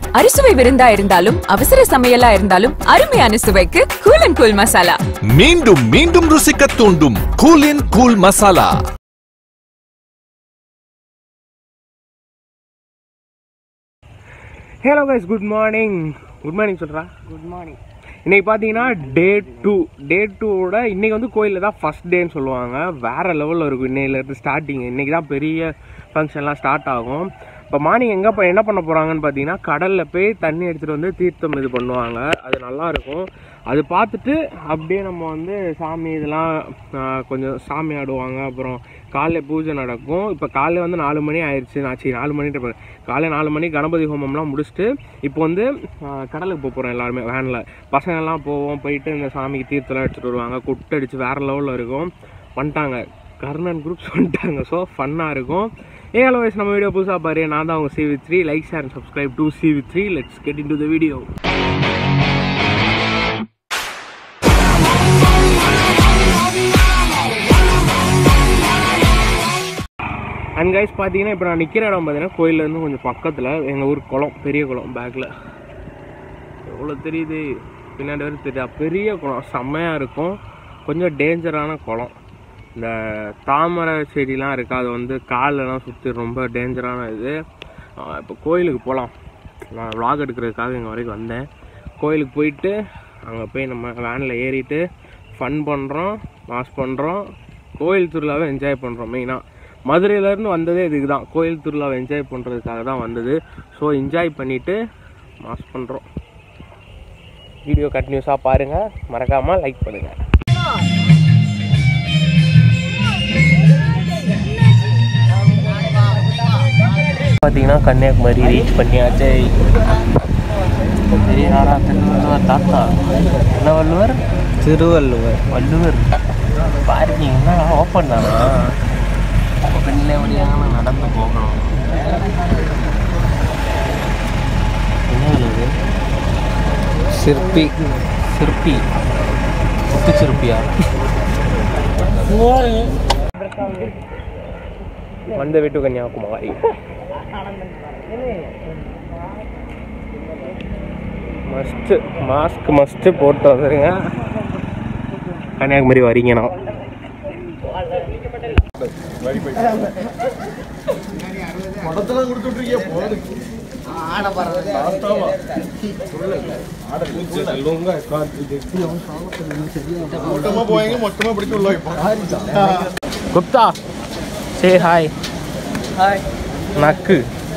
அறுசுவை விருந்தா இருந்தாலும் அவசர சமையலா இருந்தாலும் அருமையான சுவைக்கு கூல் அண்ட் கூல் மசாலா மீண்டும் மீண்டும் ருசிக்க தூண்டும் கூலின் cool masala hello guys good morning good morning சொல்கிறா குட் மார்னிங் இன்னைக்கு பார்த்தீங்கன்னா டே டூ டே டூவோட இன்னைக்கு வந்து கோயிலில் தான் ஃபஸ்ட் டேன்னு சொல்லுவாங்க வேறு லெவலில் இருக்கும் இன்னையிலேருந்து ஸ்டார்டிங் இன்னைக்கு தான் பெரிய ஃபங்க்ஷன்லாம் ஸ்டார்ட் ஆகும் இப்போ மார்னிங் எங்கே இப்போ என்ன பண்ண போகிறாங்கன்னு பார்த்தீங்கன்னா கடலில் போய் தண்ணி எடுத்துகிட்டு வந்து தீர்த்தம் இது பண்ணுவாங்க அது நல்லா இருக்கும் அது பார்த்துட்டு அப்படியே நம்ம வந்து சாமி இதெல்லாம் ஆஹ், கொஞ்சம் சாமி ஆடுவாங்க அப்புறம் காலைல பூஜை நடக்கும் இப்போ காலைல வந்து நாலு மணி ஆயிடுச்சு நான் சரி நாலு மணிட்டு போறேன். காலைல நாலு மணி கணபதி ஹோமம்லாம் முடிச்சுட்டு இப்போ வந்து ஆஹ், கடலுக்கு போக போகிறோம் எல்லாருமே வேனில் பசங்கள்லாம் போவோம் போயிட்டு இந்த சாமிக்கு தீர்த்தம்லாம் எடுத்துகிட்டு வருவாங்க குட்டை அடிச்சு வேறு லெவலில் இருக்கும் வந்துட்டாங்க கர்ணன் குரூப்ஸ் வந்துட்டாங்க ஸோ ஃபன்னாக இருக்கும் ஏ ஹலோ வயசு நம்ம வீடியோ புதுசாக பாரு நான் தான் உங்கள் CV three like share and subscribe to CV three let's get into the video and guys பார்த்தீங்கன்னா இப்போ நான் நிற்கிற இடம் பார்த்தீங்கன்னா கோயிலேருந்து கொஞ்சம் பக்கத்தில் எங்கள் ஊர் குளம் பெரிய குளம் பேக்கில் எவ்வளோ தெரியுது பின்னாடி வரைக்கும் தெரியுதா பெரிய குளம் செம்மையாக இருக்கும் கொஞ்சம் டேஞ்சரான குளம் இந்த தாமரை செடிலாம் இருக்குது அது வந்து காலெல்லாம் சுற்றி ரொம்ப டேஞ்சரான இது இப்போ கோயிலுக்கு போகலாம் நான் vlog எடுக்கிறதுக்காக இங்கே வரைக்கும் வந்தேன் கோயிலுக்கு போயிட்டு அங்கே போய் நம்ம வேனில் ஏறிட்டு ஃபன் பண்ணுறோம் மாஸ் பண்ணுறோம் கோயில் திருவிழாவை என்ஜாய் பண்ணுறோம் மெயினாக மதுரையிலேருந்து வந்ததே இதுக்கு தான் கோயில் திருவிழாவை என்ஜாய் பண்ணுறதுக்காக தான் வந்தது ஸோ என்ஜாய் பண்ணிவிட்டு மாஸ் பண்ணுறோம் வீடியோ கண்டினியூஸாக பாருங்கள் மறக்காமல் லைக் பண்ணுங்கள் பார்த்தீங்கன்னா கன்னியாகுமரி ரீச் பண்ணியாச்சு பெரிய நாடா திருவள்ளுவர் தாத்தா என்ன வள்ளுவர் திருவள்ளுவர் வள்ளுவர் பார்க்கிங்னா ஓப்பன் தானா பெண்ணே வழியாக நடந்து போகணும் என்ன இது சிற்பி சிற்பி முத்து சிற்பியா வந்த வீட்டு கன்னியாகுமரி மஸ்ட்டு மாஸ்க் மஸ்ட்டு போட்டு வந்துருங்க கன்னியாகுமரி வரீங்கண்ணா குப்தா சே ஹாய் ஹாய் நக்கு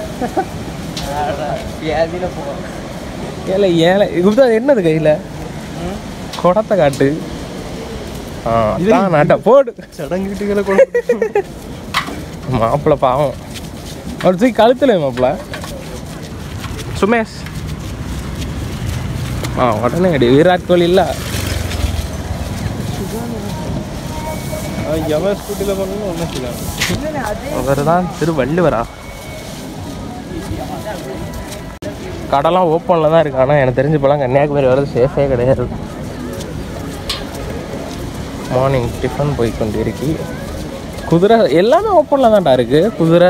ஏல ஏல குப்தா அது என்னது கையில் குடத்தை காட்டு ஆ அதான் நாட்ட போடு சடங்குட்டுகளை மாப்பிள்ள பாவம் அவர் தூக்கி கழுத்துல மாப்பிள்ள சுமேஷ் ஆ உடனே அடி விராட் கோலி இல்லை அவர் தான் திருவள்ளுவரா கடைலாம் ஓப்பனில் தான் இருக்கு ஆனால் எனக்கு தெரிஞ்சு இப்போலாம் கன்னியாகுமரி வரது சேஃபே கிடையாது மார்னிங் டிஃபன் போய் கொண்டு இருக்கு குதிரை எல்லாமே ஓப்பனில் தான்டா இருக்கு குதிரை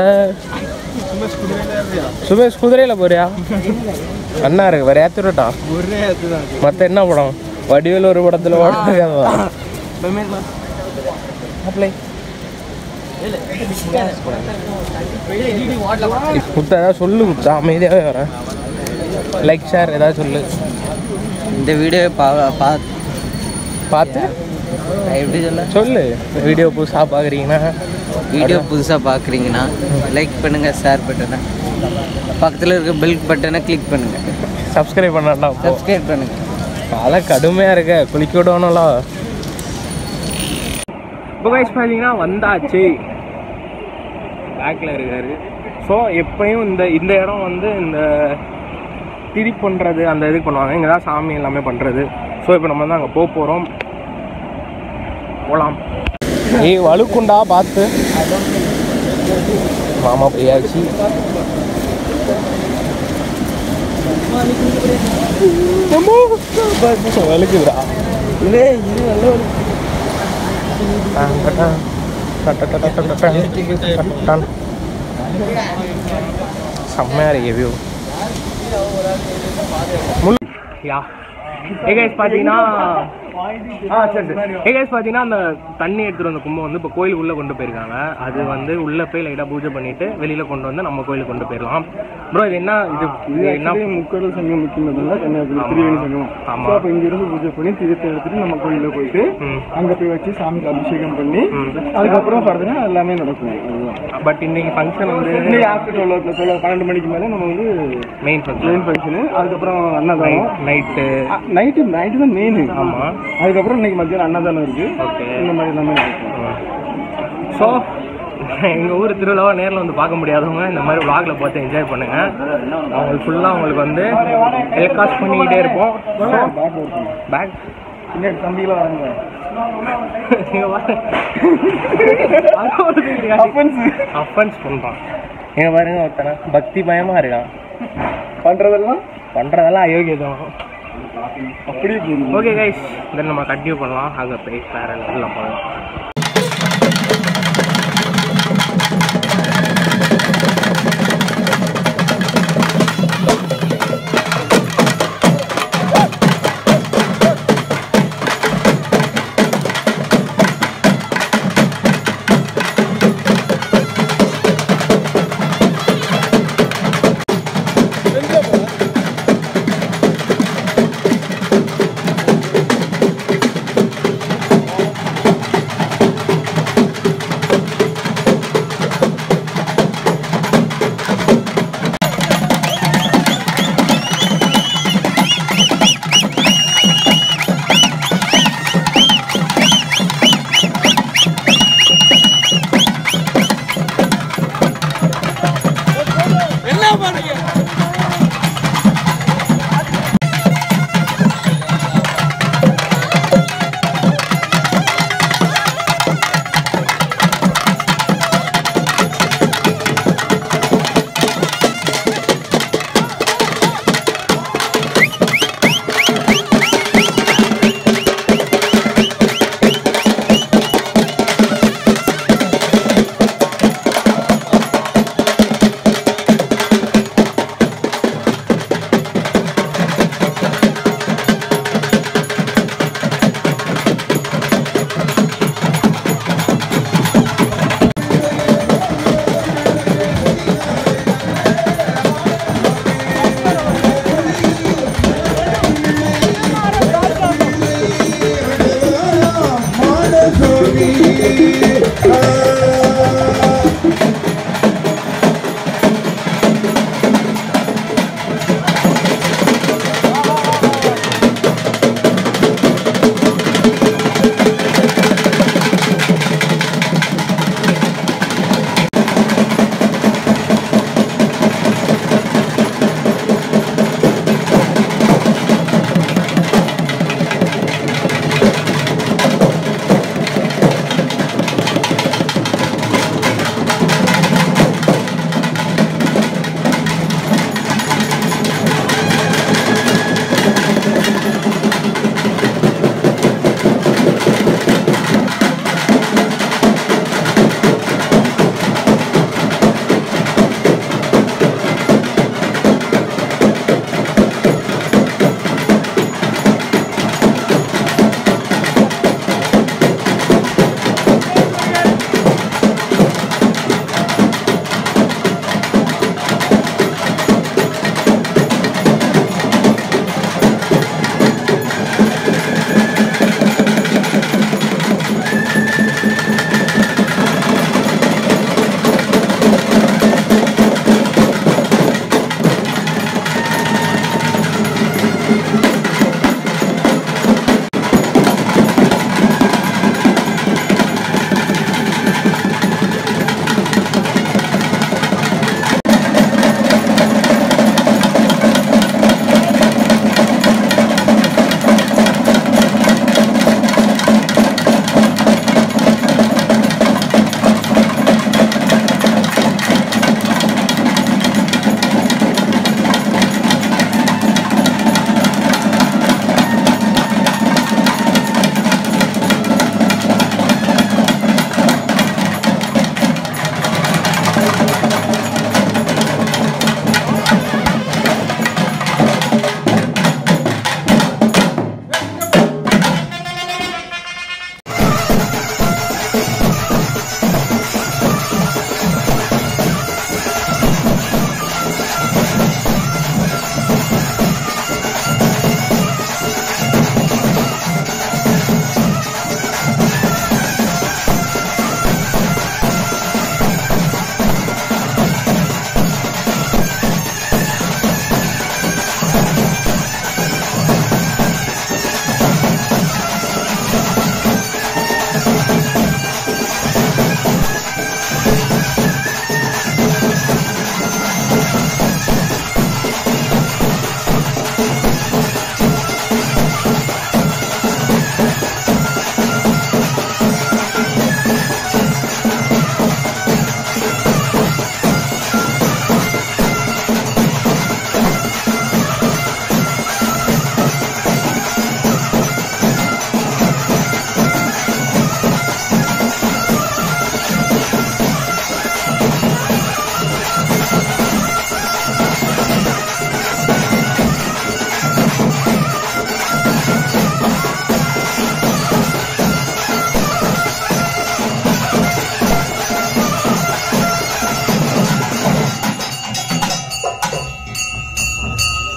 சுமேஷ் குதிரையில் போறியா அண்ணா இருக்கு வேற ஏற்றி விட்டா மற்ற என்ன படம் வடிவேல் ஒரு படத்தில் ஓடுறதா அப்ளை குப்தா ஏதாவது சொல்லு குப்தா அமைதியாகவே வரேன் லைக் ஷேர் ஏதாவது சொல்லு இந்த வீடியோ பா பா பார்த்து நான் எப்படி சொல்ல சொல்லு வீடியோ புதுசாக பார்க்குறீங்கன்னா வீடியோ புதுசாக பார்க்குறீங்கன்னா லைக் பண்ணுங்கள் ஷேர் பட்டனை பக்கத்தில் இருக்க பெல் பட்டனை கிளிக் பண்ணுங்கள் சப்ஸ்கிரைப் பண்ணாண்டா சப்ஸ்கிரைப் பண்ணுங்கள் காலை கடுமையாக இருக்க குளிக்க விடணும்ல இப்போ கைஸ் பார்த்தீங்கன்னா வந்தாச்சு பேக்கில் இருக்காரு ஸோ எப்பயும் இந்த இந்த இடம் வந்து இந்த திதி பண்ணுறது அந்த இது பண்ணுவாங்க இங்கே தான் சாமி எல்லாமே பண்ணுறது ஸோ இப்போ நம்ம வந்து அங்கே போக போகிறோம் போகலாம் ஏய் வலுக்குண்டா பார்த்து மாமா போயாச்சு அம்மா, வலிக்குதுடா செம்மையாக இருக்கு வியூ முள் யா ஏகைஸ் பார்த்தீங்கன்னா ஆ சரி சரி ஏகைஸ் பார்த்தீங்கன்னா அந்த தண்ணி எடுத்துகிட்டு வந்த கும்பம் வந்து இப்போ கோயிலுக்குள்ளே கொண்டு போயிருக்காங்க அது வந்து உள்ளே போய் லைட்டாக பூஜை பண்ணிட்டு வெளியில் கொண்டு வந்து நம்ம கோயிலுக்கு கொண்டு போயிடலாம் ப்ரோ இது என்ன இது இது என்ன முக்கடல் சங்கம் முக்கியமதுல கன்னியாகுமரி திரிவேணி சங்கம் ஆமா. ஸோ அப்போ இங்கிருந்து பூஜை பண்ணி தீர்த்தம் எடுத்துட்டு நம்ம கோயிலில் போயிட்டு ம். அங்க போய் வச்சு சாமிக்கு அபிஷேகம் பண்ணி ம். அதுக்கப்புறம் பார்த்தீங்கன்னா எல்லாமே நடக்கும் அதுதான் பட் இன்னைக்கு ஃபங்க்ஷன் வந்து இன்னைக்கு ஆஃப்டர் டுவெல் டுவெல் பன்னெண்டு மணிக்கு மேலே நம்ம வந்து மெயின் ஃபங்க்ஷன் மெயின் ஃபங்க்ஷனு அதுக்கப்புறம் அன்னதானம் நைட்டு நைட்டு நைட்டு தான் மெயின் ஆமாம் அதுக்கப்புறம் இன்னைக்கு மத்தியானம் அன்னதானம் இருக்கு ஓகே இந்த மாதிரி எல்லாமே நடக்கும் ஸோ எங்கள் ஊர் திருவிழாவை நேரில் வந்து பார்க்க முடியாதவங்க இந்த மாதிரி vlogல பார்த்து என்ஜாய் பண்ணுங்க அவங்களுக்கு ஃபுல்லாக அவங்களுக்கு வந்து டெலிகாஸ்ட் பண்ணிக்கிட்டே இருப்போம் பேக் இருக்கும் பேக் பின்னாடி தம்பிகளாம் வராங்க அஃபன்ஸ் பண்ணுறான் எங்க பாருங்க ஒருத்தனை பக்தி பயமா இருக்கான் பண்றதெல்லாம் பண்றதெல்லாம் அயோக்கியதம் அப்படியே போகுது ஓகே கைஸ் தென் நம்ம கண்டினியூ பண்ணலாம் அங்கே போய் வேற லெவலில் போகலாம்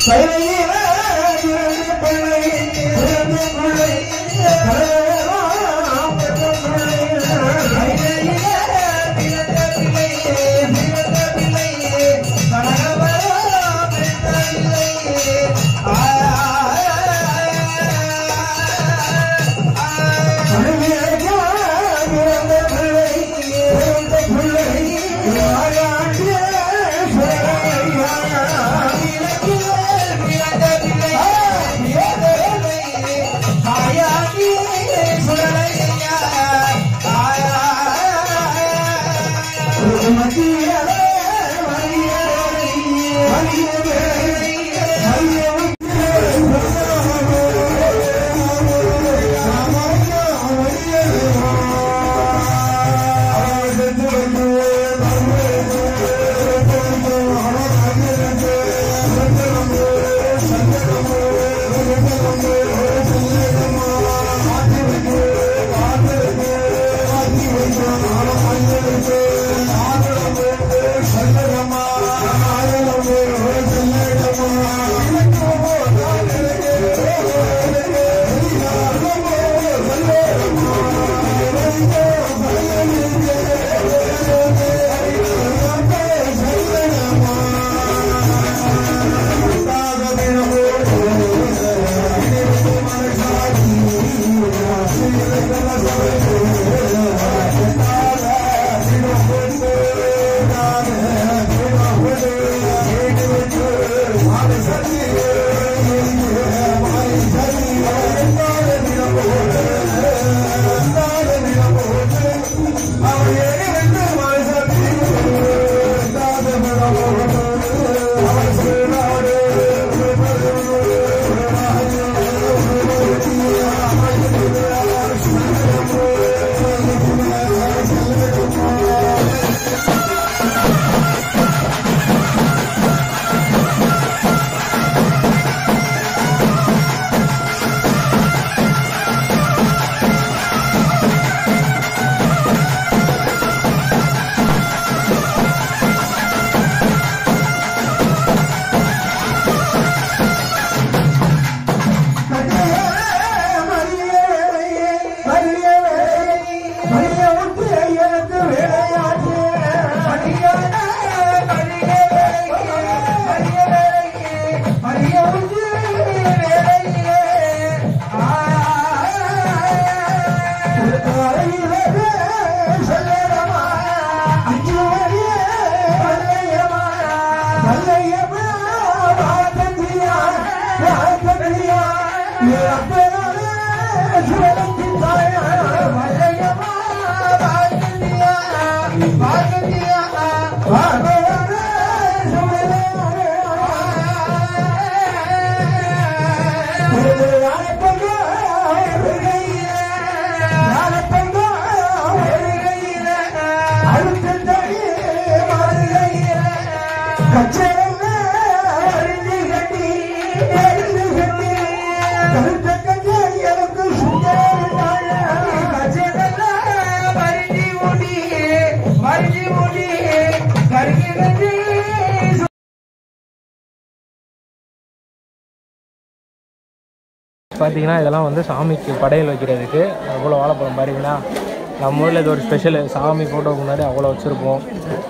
பார்த்தீங்கன்னா இதெல்லாம் வந்து சாமிக்கு படையல் வைக்கிறதுக்கு அவ்வளோ வாழைப்பழம் பாருங்கன்னா நம்ம ஊரில் இது ஒரு ஸ்பெஷல் சாமி ஃபோட்டோக்கு முன்னாடி அவ்வளோ வச்சுருப்போம்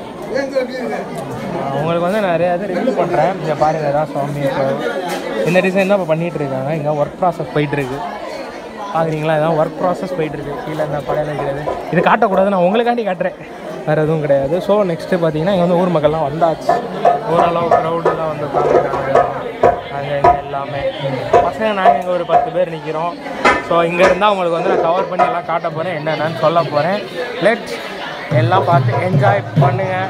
அவங்களுக்கு வந்து நிறைய இது ரிவ்யூ பண்ணுறேன் இங்கே பாருங்கள் இதான் சுவாமி இப்போ இந்த டிசைன் தான் இப்போ பண்ணிகிட்டு இருக்காங்க இங்கே ஒர்க் ப்ராசஸ் போயிட்டுருக்கு பார்க்குறீங்களா இதான் ஒர்க் ப்ராசஸ் போயிட்டுருக்கு கீழே இந்த படையல் வைக்கிறது இது காட்டக்கூடாது நான் உங்களுக்காண்டி காட்டுறேன் வேறு எதுவும் கிடையாது ஸோ நெக்ஸ்ட்டு பார்த்தீங்கன்னா இங்கே வந்து ஊர் மக்கள்லாம் வந்தாச்சு ஓரளவு க்ரௌடெல்லாம் வந்து பார்க்குறாங்க அங்கே இங்கே எல்லாமே பசங்க நாங்கள் இங்கே ஒரு பத்து பேர் நிற்கிறோம் ஸோ இங்கே இருந்தால் உங்களுக்கு வந்து நான் கவர் பண்ணி எல்லாம் காட்ட போகிறேன் என்னென்னு சொல்ல போகிறேன் லெட் எல்லாம் பார்த்து என்ஜாய் பண்ணுங்கள்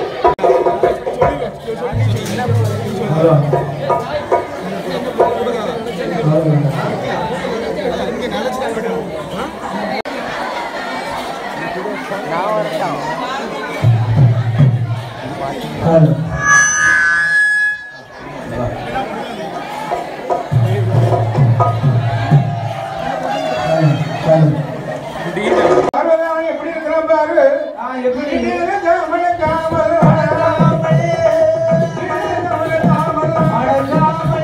எப்படி இருக்கிறான் பாரு எப்படி காமல் காமல் காமல் காமல்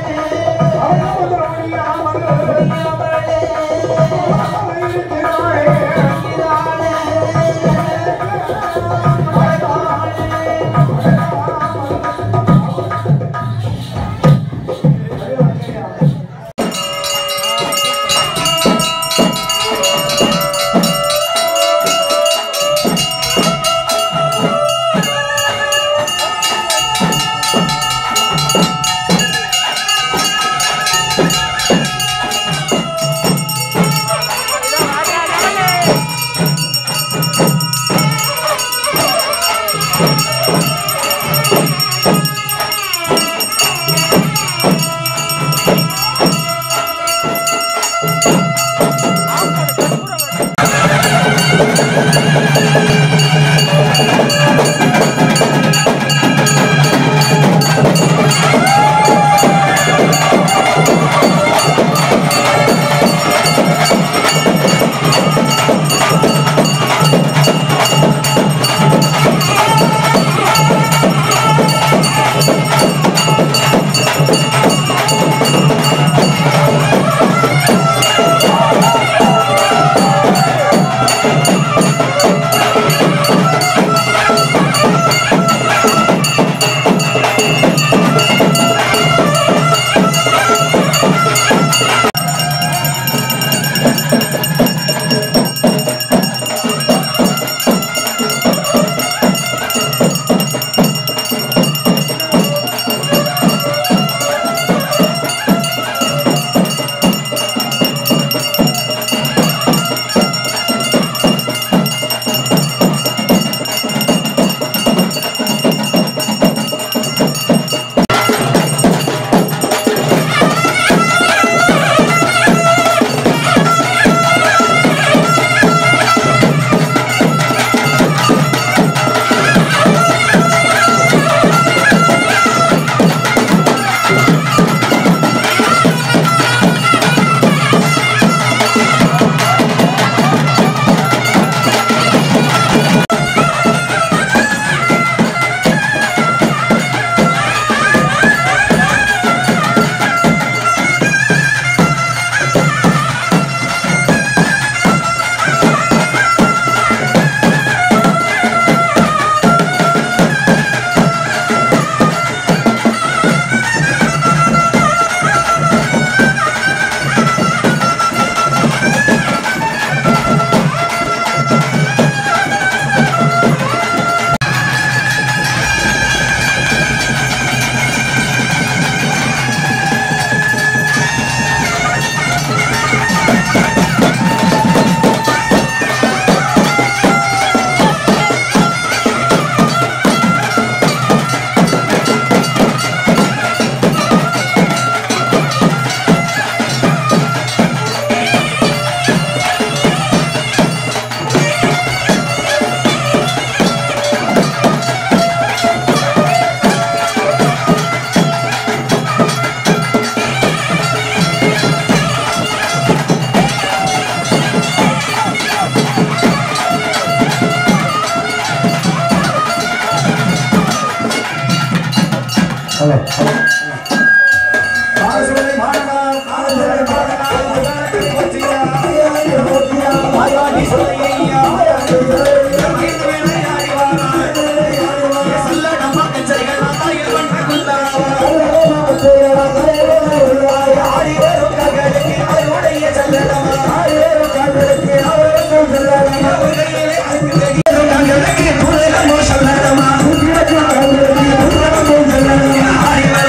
சொல்லமா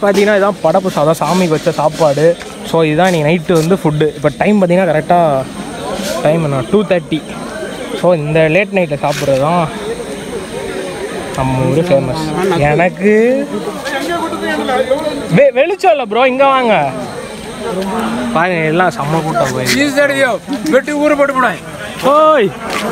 பார்த்தீங்கன்னா இதான் படப்பு சாதம் சாமிக்கு வச்ச சாப்பாடு ஸோ இதுதான் இன்னைக்கு நைட்டு வந்து ஃபுட்டு இப்போ டைம் பார்த்தீங்கன்னா கரெக்டாக டைம் என்ன டூ தேர்ட்டி ஸோ இந்த லேட் நைட்டில் சாப்பிட்றது தான் நம்ம ஊர் ஃபேமஸ் எனக்கு வெ வெளிச்சம் இல்லை ப்ரோ இங்கே வாங்க பாருங்க எல்லாம் செம்ம கூட்டம் போய் வெட்டி ஊற போட்டு போனேன் ஓய்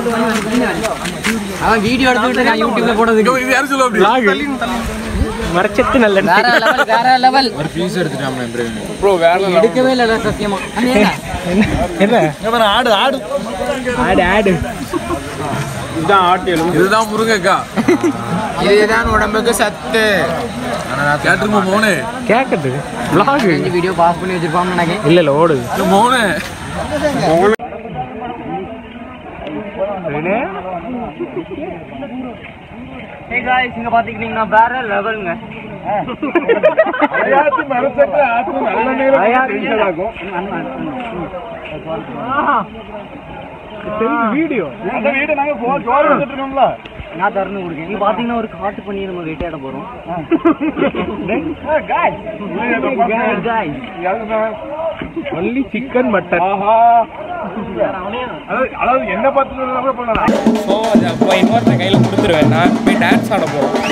அவன் வீடியோ எடுத்துக்கிட்டு நான் யூடியூப்ல போடுறதுக்கு இது யாரும் சொல்ல vlog. மரச்சத்து நல்ல வேற லெவல் வேற லெவல் ஃபீஸ் எடுத்துட்டான் ப்ரோ வேற எடுக்கவே இல்லை சத்தியமா அண்ணே, என்ன ஆடு ஆடு ஆடு ஆடு இதுதான் ஆட்டு எலும்பு இதுதான் முருங்கக்கா இதுதான் உடம்புக்கு சத்து கேட்டுருமா மோனே கேட்குது vlog இந்த வீடியோ பாஸ் பண்ணி வச்சிருப்பான்னு நினைக்கிறேன் இல்லை இல்லை ஓடுது மோனே இங்க பாத்துக்கிட்டீங்கன்னா வேற லெவலுங்க வீடியோ நான் தரணும் கொடுக்கேன் நீங்க பாத்தீங்கன்னா ஒரு காட்டு பண்ணி நம்ம வேட்டையாட போறோம் ஒன்லி சிக்கன் மட்டன் அதாவது என்ன பார்த்து ஸோ அது அப்போ இன்னொருத்தன் கையில் கொடுத்துருவேன் நான் போய் டான்ஸ் ஆட போகிறோம்